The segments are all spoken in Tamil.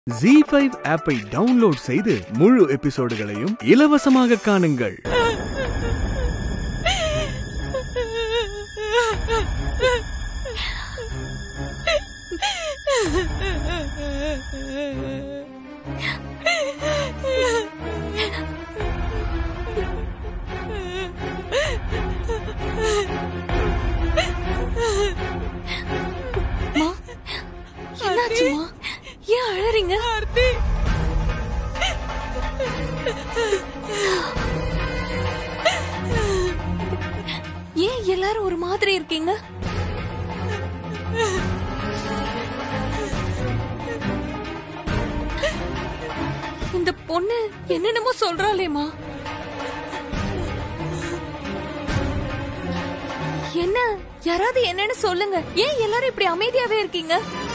ஜி ஃபைவ் ஆப்பை டவுன்லோட் செய்து முழு எபிசோடுகளையும் இலவசமாக காணுங்கள் மா என்னாச்சுமா ஏன் அழறீங்க ஆர்த்தி ஏன் எல்லாரும் ஒரு மாதிரி இருக்கீங்க இந்த பொண்ணு என்னென்னமோ சொல்றாளேமா என்ன யாராவது என்னன்னு சொல்லுங்க ஏன் எல்லாரும் இப்படி அமைதியாவே இருக்கீங்க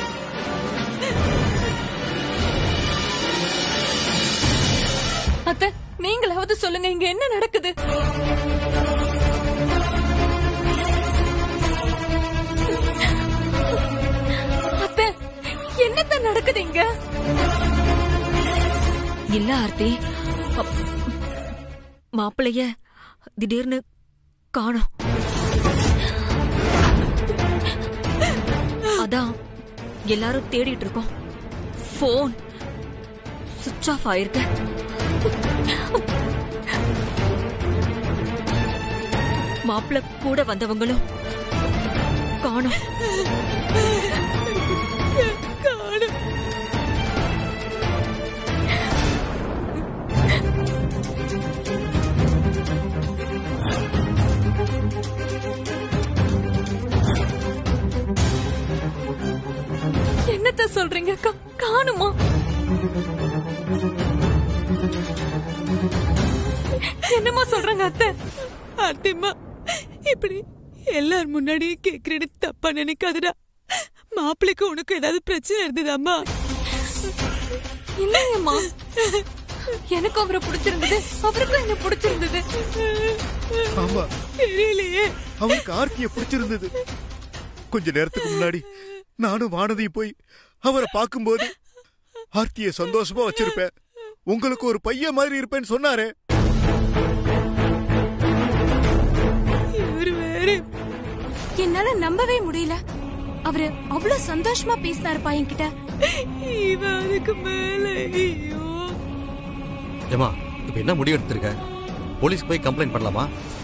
அத்த நீங்களாவது சொல்லுங்க இங்க என்ன நடக்குது அத்த என்னத்த நடக்குது இங்க இல்ல ஆர்த்தி அப்- மாப்பிளைய திடீர்னு காணோம் அதான் எல்லாரும் தேடிட்டு இருக்கோம் போன் சுவிட்ச் ஆஃப் ஆயிருக்கு மாப்பிள கூட வந்தவங்களும் காணோம் காணும் என்னத்த சொல்றீங்க கா- காணுமா என்னமா சொல்றாங்க அத்தை ஆர்த்திம்மா இப்படி எல்லார் முன்னாடியும் கேக்குறேன்னு தப்பா நினைக்காதடா மாப்பிள்ளைக்கு உனக்கு ஏதாவது பிரச்சனை இருந்ததாம்மா இல்லையம்மா எனக்கு அவரை பிடிச்சிருந்தது அவருக்கும் என்ன பிடிச்சிருந்தது ஆமா தெரியலையே அவனுக்கு ஆர்த்திய பிடிச்சிருந்தது கொஞ்ச நேரத்துக்கு முன்னாடி நானும் வானதியும் போய் அவரை பார்க்கும்போது ஆர்த்திய சந்தோஷமா வச்சிருப்பேன் உங்களுக்கு ஒரு பையன் மாதிரி இருப்பேன்னு சொன்னாரே இவரு வேற என்னால நம்பவே முடியல அவரு அவ்வளவு சந்தோஷமா பேசினாருப்பா என்கிட்ட இவன் அதுக்கு மேல ஐயோ ஏமா இப்ப என்ன முடிவு எடுத்திருக்க போலீஸ் போய் கம்ப்ளைண்ட் பண்ணலாமா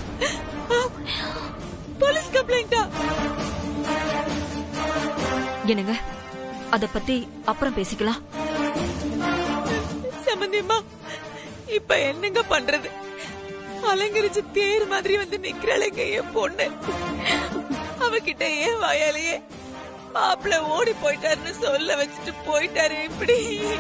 போலீஸ் கம்ப்ளைண்டா என்னங்க அத பத்தி அப்புறம் பேசிக்கலாம் சம்பந்தியம்மா இப்ப என்னங்க பண்றது அலங்கரிச்சு தேர் மாதிரி வந்து நிக்கிறாளுங்க என் பொண்ணு அவகிட்ட ஏன் வாயாலேயே மாப்பிள்ள ஓடி போயிட்டாருன்னு சொல்ல வச்சுட்டு போயிட்டாரு இப்படி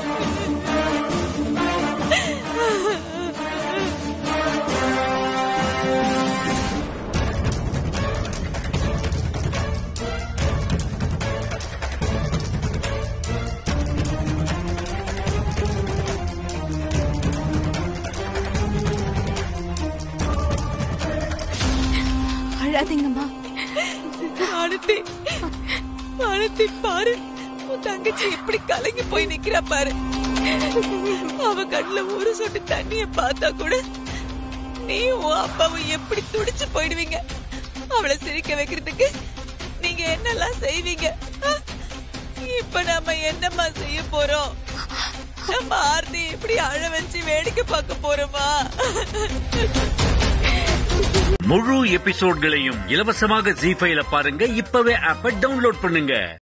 அழாதீங்கம்மா வானத்தி வானத்தி பாரு உன் தங்கச்சி எப்படி கலங்கி போய் நிக்கிறா பாரு அவ கண்ணுல ஒரு சொட்டு தண்ணிய பார்த்தா கூட நீ உன் அப்பாவும் எப்படி துடிச்சு போயிடுவீங்க அவளை சிரிக்க வைக்கிறதுக்கு நீங்க என்னெல்லாம் செய்வீங்க ஆ? இப்ப நாம என்னம்மா செய்ய போறோம் நம்ம ஆர்த்தி எப்படி அழ வச்சு வேடிக்கை பார்க்க போறோமா முழு எபிசோட்களையும் இலவசமாக ஜி ஃபைல பாருங்க இப்பவே ஆப்ப டவுன்லோட் பண்ணுங்க